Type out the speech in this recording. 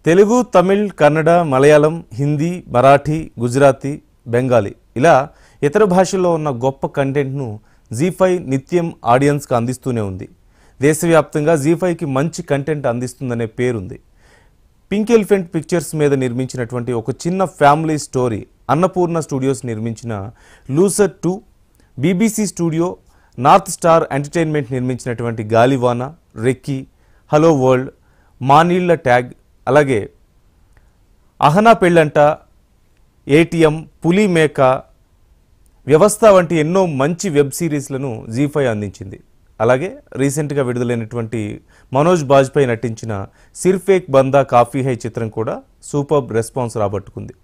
తెలుగు తమిళ్ కన్నడ మలయాళం హిందీ మరాఠీ గుజరాతీ బెంగాలీ ఇలా ఇతర భాషల్లో ఉన్న గొప్ప కంటెంట్ను జీ ఫైవ్ నిత్యం ఆడియన్స్కి అందిస్తూనే ఉంది దేశవ్యాప్తంగా జీ ఫైవ్కి మంచి కంటెంట్ అందిస్తుందనే పేరుంది పింక్ ఎలిఫెంట్ పిక్చర్స్ మీద నిర్మించినటువంటి ఒక చిన్న ఫ్యామిలీ స్టోరీ అన్నపూర్ణ స్టూడియోస్ నిర్మించిన loser two BBC studio North Star entertainment నిర్మించినటువంటి గాలివాన రెక్కీ హలో వరల్డ్ మానీళ్ల ట్యాగ్ అలాగే అహనా పెళ్ళంట ఏటీఎం పులి మేక వ్యవస్థ వంటి ఎన్నో మంచి వెబ్ సిరీస్లను జీ ఫైవ్ అందించింది అలాగే రీసెంట్గా విడుదలైనటువంటి మనోజ్ బాజ్పేయి నటించిన సిర్ఫేక్ బందా కాఫీ హై చిత్రం కూడా సూపర్ రెస్పాన్స్ రాబట్టుకుంది